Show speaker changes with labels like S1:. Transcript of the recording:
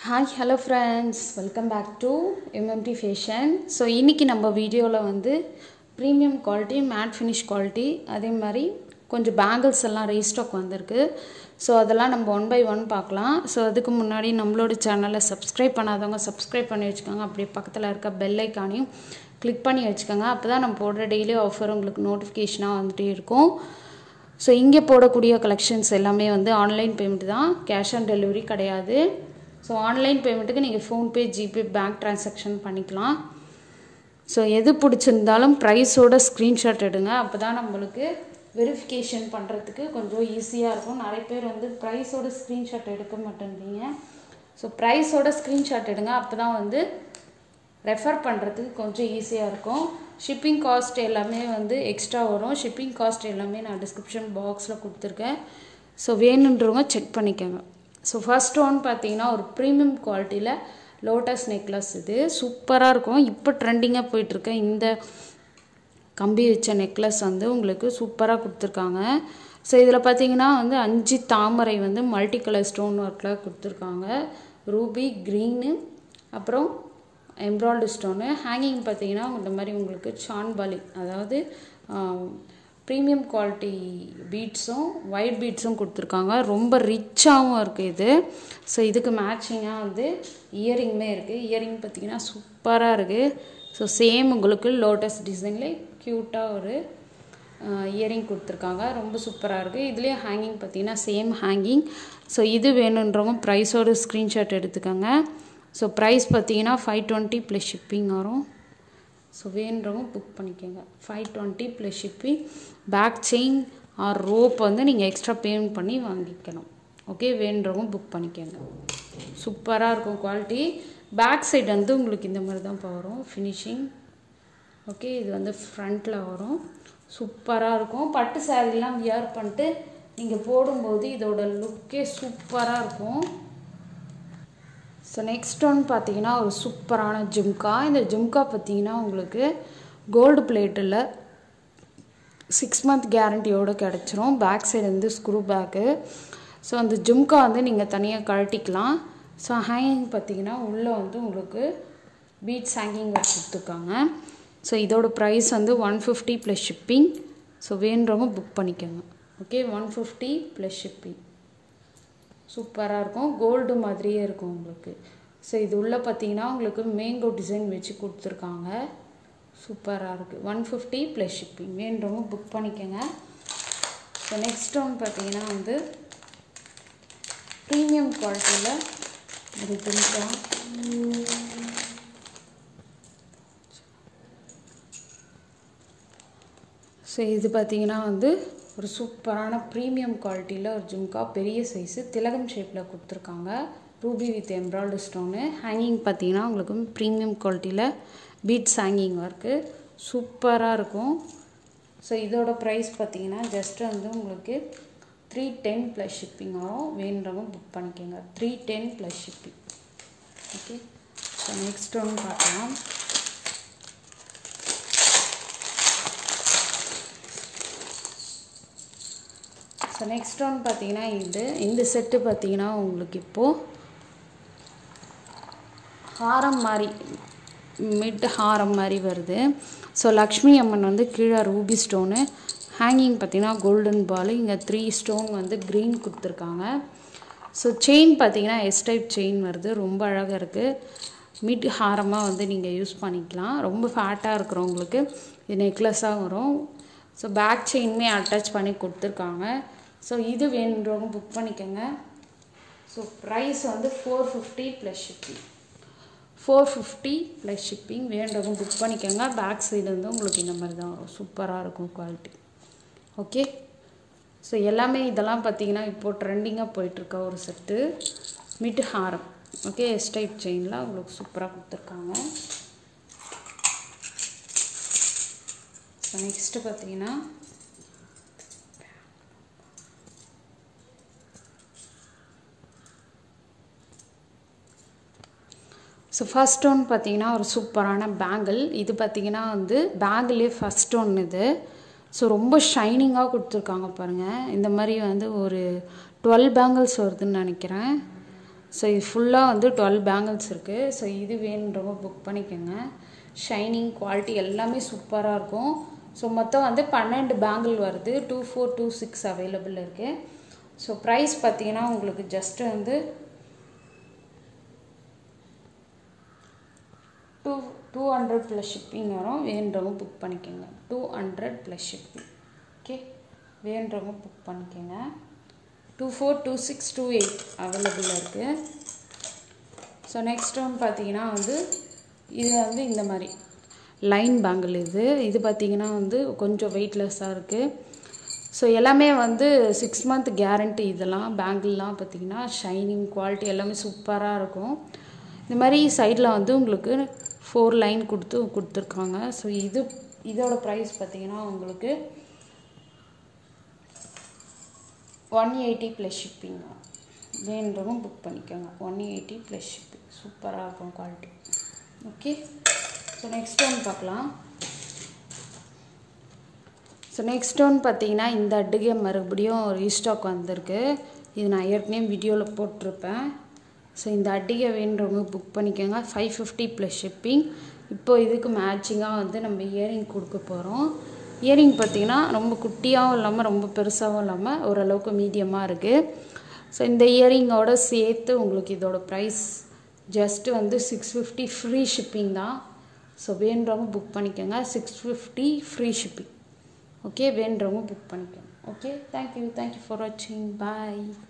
S1: hi hello friends welcome back to MMT fashion so இன்றைக்கி நம்ம வீடியோவில் வந்து premium quality matte finish quality அதே மாதிரி கொஞ்சம் பேங்கிள்ஸ் எல்லாம் ரீஸ்டாக் வந்திருக்கு ஸோ அதெல்லாம் நம்ம ஒன் பை ஒன் பார்க்கலாம் ஸோ அதுக்கு முன்னாடி நம்மளோட சேனலை சப்ஸ்கிரைப் பண்ணாதவங்க சப்ஸ்கிரைப் பண்ணி வச்சுக்கோங்க அப்படியே பக்கத்தில் இருக்க பெல் ஐக்கானையும் கிளிக் பண்ணி வச்சுக்கோங்க அப்போ தான் நம்ம போடுற டெய்லி ஆஃபர் உங்களுக்கு நோட்டிஃபிகேஷனாக வந்துகிட்டே இருக்கும் ஸோ இங்கே போடக்கூடிய கலெக்ஷன்ஸ் எல்லாமே வந்து ஆன்லைன் பேமெண்ட் தான் கேஷ் ஆன் டெலிவரி கிடையாது ஸோ ஆன்லைன் பேமெண்ட்டுக்கு நீங்கள் ஃபோன்பே ஜிபே பேங்க் ட்ரான்சாக்ஷன் பண்ணிக்கலாம் ஸோ எது பிடிச்சிருந்தாலும் ப்ரைஸோட ஸ்க்ரீன்ஷாட் எடுங்க அப்போ தான் நம்மளுக்கு வெரிஃபிகேஷன் பண்ணுறதுக்கு கொஞ்சம் ஈஸியாக இருக்கும் நிறைய பேர் வந்து ப்ரைஸோட ஸ்க்ரீன்ஷாட் எடுக்க மாட்டேன்றீங்க ஸோ ப்ரைஸோட ஸ்க்ரீன்ஷாட் எடுங்க அப்போ தான் வந்து ரெஃபர் பண்ணுறதுக்கு கொஞ்சம் ஈஸியாக இருக்கும் ஷிப்பிங் காஸ்ட் எல்லாமே வந்து எக்ஸ்ட்ரா வரும் ஷிப்பிங் காஸ்ட் எல்லாமே நான் டிஸ்கிரிப்ஷன் பாக்ஸில் கொடுத்துருக்கேன் ஸோ வேணுன்றவங்க செக் பண்ணிக்கோங்க ஸோ ஃபர்ஸ்ட் ஒன் பார்த்தீங்கன்னா ஒரு ப்ரீமியம் குவாலிட்டியில் லோட்டஸ் நெக்லஸ் இது சூப்பராக இருக்கும் இப்போ ட்ரெண்டிங்காக போயிட்டுருக்க இந்த கம்பி வச்ச நெக்லஸ் வந்து உங்களுக்கு சூப்பராக கொடுத்துருக்காங்க ஸோ இதில் பார்த்தீங்கன்னா வந்து அஞ்சு தாமரை வந்து மல்டி கலர் ஸ்டோன் ஒர்க்கில் கொடுத்துருக்காங்க ரூபி க்ரீனு அப்புறம் எம்ப்ராய்டு ஸ்டோனு ஹேங்கிங் பார்த்தீங்கன்னா இந்த மாதிரி உங்களுக்கு சான்பாலி அதாவது ப்ரீமியம் குவாலிட்டி பீட்ஸும் ஒயிட் பீட்ஸும் கொடுத்துருக்காங்க ரொம்ப ரிச்சாகவும் இருக்குது இது ஸோ இதுக்கு மேட்சிங்காக வந்து இயரிங்குமே இருக்குது இயரிங் பார்த்திங்கன்னா சூப்பராக இருக்குது ஸோ சேம் உங்களுக்கு லோட்டஸ் டிசைன்லேயே க்யூட்டாக ஒரு இயரிங் கொடுத்துருக்காங்க ரொம்ப சூப்பராக இருக்குது இதுலேயும் ஹேங்கிங் பார்த்திங்கன்னா சேம் ஹேங்கிங் ஸோ இது வேணுன்றவங்க ப்ரைஸோட ஸ்க்ரீன்ஷாட் எடுத்துக்கோங்க ஸோ ப்ரைஸ் பார்த்தீங்கன்னா ஃபைவ் டுவெண்ட்டி ப்ளஸ் ஷிப்பிங் வரும் ஸோ வேணுறவங்க புக் பண்ணிக்கோங்க five twenty plus shipping back chain or rope வந்து நீங்கள் எக்ஸ்ட்ரா பேமெண்ட் பண்ணி வாங்கிக்கணும் ஓகே வேணுறவங்க புக் பண்ணிக்கோங்க சூப்பராக இருக்கும் குவாலிட்டி பேக் சைடு வந்து உங்களுக்கு இந்த மாதிரி தான் இப்போ வரும் ஃபினிஷிங் ஓகே இது வந்து ஃப்ரண்ட்டில் வரும் சூப்பராக இருக்கும் பட்டு சாரீலாம் வியர் பண்ணிட்டு நீங்கள் போடும்போது இதோட லுக்கே சூப்பராக இருக்கும் ஸோ நெக்ஸ்ட் ஒன் பார்த்தீங்கன்னா ஒரு சூப்பரான ஜும்கா இந்த ஜும்கா பார்த்தீங்கன்னா உங்களுக்கு கோல்டு பிளேட்டில் சிக்ஸ் மந்த் கேரண்டியோடு கிடச்சிரும் பேக் சைடு வந்து ஸ்க்ரூ பேக்கு ஸோ அந்த ஜும்கா வந்து நீங்கள் தனியாக கழட்டிக்கலாம் ஸோ ஹேங்கிங் பார்த்தீங்கன்னா உள்ளே வந்து உங்களுக்கு பீட்ஸ் ஹேங்கிங் வச்சு கொடுத்துருக்காங்க ஸோ இதோட ப்ரைஸ் வந்து one fifty plus shipping so வேணுறவங்க புக் பண்ணிக்கோங்க okay one fifty plus shipping சூப்பராக இருக்கும் கோல்டு மாதிரியே இருக்கும் உங்களுக்கு ஸோ இது உள்ளே பார்த்தீங்கன்னா உங்களுக்கு மேங்கோ டிசைன் வச்சு கொடுத்துருக்காங்க சூப்பராக இருக்குது ஒன் ஃபிஃப்டி ப்ளஸ் ஷிப்பிங் வேணுறவங்க புக் பண்ணிக்கோங்க ஸோ நெக்ஸ்ட் ஒன் பார்த்தீங்கன்னா வந்து ப்ரீமியம் குவாலிட்டியில் ஒரு துணிக்கா ஸோ இது பார்த்தீங்கன்னா வந்து ஒரு சூப்பரான ப்ரீமியம் குவாலிட்டியில் ஒரு ஜும்கா பெரிய சைஸு திலகம் ஷேப்பில் கொடுத்துருக்காங்க ரூபி வித் எம்ப்ராய்டு ஸ்டோனு ஹேங்கிங் பார்த்தீங்கன்னா உங்களுக்கு ப்ரீமியம் குவாலிட்டியில் பீட்ஸ் ஹேங்கிங் ஒர்க்கு சூப்பராக இருக்கும் ஸோ இதோட ப்ரைஸ் பார்த்தீங்கன்னா ஜஸ்ட் வந்து உங்களுக்கு த்ரீ டென் ப்ளஸ் ஷிப்பிங் வரும் வேணுறவங்க புக் பண்ணிக்கோங்க three ten plus shipping okay so next ஒன்று பார்க்கலாம் ஸோ நெக்ஸ்ட் ஒன் பார்த்தீங்கன்னா இது இந்த செட்டு பார்த்தீங்கன்னா உங்களுக்கு இப்போது ஹாரம் மாதிரி மிட் ஹாரம் மாதிரி வருது ஸோ லக்ஷ்மி அம்மன் வந்து கீழே ரூபி ஸ்டோனு ஹேங்கிங் பார்த்தீங்கன்னா கோல்டன் பால் இங்கே த்ரீ ஸ்டோன் வந்து க்ரீன் கொடுத்துருக்காங்க ஸோ செயின் பார்த்தீங்கன்னா எஸ் டைப் செயின் வருது ரொம்ப அழகாக இருக்குது மிட் ஹாரமாக வந்து நீங்கள் யூஸ் பண்ணிக்கலாம் ரொம்ப ஃபேட்டாக இருக்கிறவங்களுக்கு இது நெக்லஸாக வரும் ஸோ பேக் செயினுமே அட்டாச் பண்ணி கொடுத்துருக்காங்க ஸோ இது வேணுன்றவங்க புக் பண்ணிக்கோங்க ஸோ ப்ரைஸ் வந்து four fifty plus shipping four fifty plus shipping வேண்டவங்க புக் பண்ணிக்கோங்க பேக் சைடு வந்து உங்களுக்கு இந்த மாதிரி தான் வரும் சூப்பராக இருக்கும் குவாலிட்டி ஓகே ஸோ எல்லாமே இதெல்லாம் பார்த்தீங்கன்னா இப்போது ட்ரெண்டிங்காக போயிட்டுருக்க ஒரு செட்டு மிட் ஹாரம் ஓகே எஸ் டைப் செயினில் உங்களுக்கு சூப்பராக கொடுத்துருக்காங்க ஸோ நெக்ஸ்ட்டு பார்த்தீங்கன்னா ஸோ ஃபஸ்ட் ஒன் பார்த்தீங்கன்னா ஒரு சூப்பரான பேங்கிள் இது பார்த்தீங்கன்னா வந்து பேங்கிலே ஃபஸ்ட் ஒன் இது ஸோ ரொம்ப ஷைனிங்காக கொடுத்துருக்காங்க பாருங்கள் இந்த மாதிரி வந்து ஒரு டுவெல் பேங்கிள்ஸ் வருதுன்னு நினைக்கிறேன் ஸோ இது ஃபுல்லாக வந்து டுவெல் பேங்கிள்ஸ் இருக்குது ஸோ இது வேணுன்றவங்க புக் பண்ணிக்கோங்க ஷைனிங் குவாலிட்டி எல்லாமே சூப்பராக இருக்கும் ஸோ மொத்தம் வந்து பன்னெண்டு பேங்கிள் வருது two four two six available இருக்குது ஸோ ப்ரைஸ் பார்த்தீங்கன்னா உங்களுக்கு ஜஸ்ட்டு வந்து two two hundred plus shipping வரும் வேணுன்றவங்க புக் பண்ணிக்கோங்க two hundred plus shipping okay வேணுன்றவங்க புக் பண்ணிக்கோங்க two four two six two eight அவைலபிளாக இருக்குது ஸோ நெக்ஸ்ட் ஒன் பார்த்தீங்கன்னா வந்து இது வந்து இந்த மாதிரி லைன் பேங்கிள் இது இது பார்த்தீங்கன்னா வந்து கொஞ்சம் வெயிட்லெஸ்ஸாக இருக்குது ஸோ எல்லாமே வந்து சிக்ஸ் மந்த் கேரண்டி இதெல்லாம் பேங்கிள்லாம் பார்த்தீங்கன்னா ஷைனிங் குவாலிட்டி எல்லாமே சூப்பராக இருக்கும் இந்த மாதிரி சைடில் வந்து உங்களுக்கு ஃபோர் லைன் கொடுத்து கொடுத்துருக்காங்க ஸோ இது இதோட ப்ரைஸ் பார்த்தீங்கன்னா உங்களுக்கு ஒன் எயிட்டி ப்ளஸ் ஷிப்பிங்க வேணுன்றவங்க புக் பண்ணிக்கோங்க ஒன் எயிட்டி ப்ளஸ் ஷிப்பிங் சூப்பராக இருக்கும் quality okay so next one பார்க்கலாம் ஸோ நெக்ஸ்ட் ஒன் பார்த்தீங்கன்னா இந்த அட்டுகை மறுபடியும் ரீஸ்டாக் வந்திருக்கு இது நான் ஏற்கனவே வீடியோவில் போட்டிருப்பேன் ஸோ இந்த அட்டிகை வேணுறவங்க புக் பண்ணிக்கோங்க ஃபைவ் ஃபிஃப்டி ப்ளஸ் ஷிப்பிங் இப்போ இதுக்கு மேட்சிங்காக வந்து நம்ம இயரிங் கொடுக்க போகிறோம் இயரிங் பார்த்திங்கன்னா ரொம்ப குட்டியாகவும் இல்லாமல் ரொம்ப பெருசாகவும் இல்லாமல் ஓரளவுக்கு மீடியமாக இருக்குது ஸோ இந்த இயரிங்கோட சேர்த்து உங்களுக்கு இதோட ப்ரைஸ் ஜஸ்ட்டு வந்து சிக்ஸ் ஃபிஃப்டி ஃப்ரீ ஷிப்பிங் தான் ஸோ வேணுறவங்க புக் பண்ணிக்கோங்க six fifty free shipping okay வேணுறவங்க புக் பண்ணிக்கோங்க ஓகே தேங்க்யூ தேங்க்யூ ஃபார் வாட்சிங் பாய்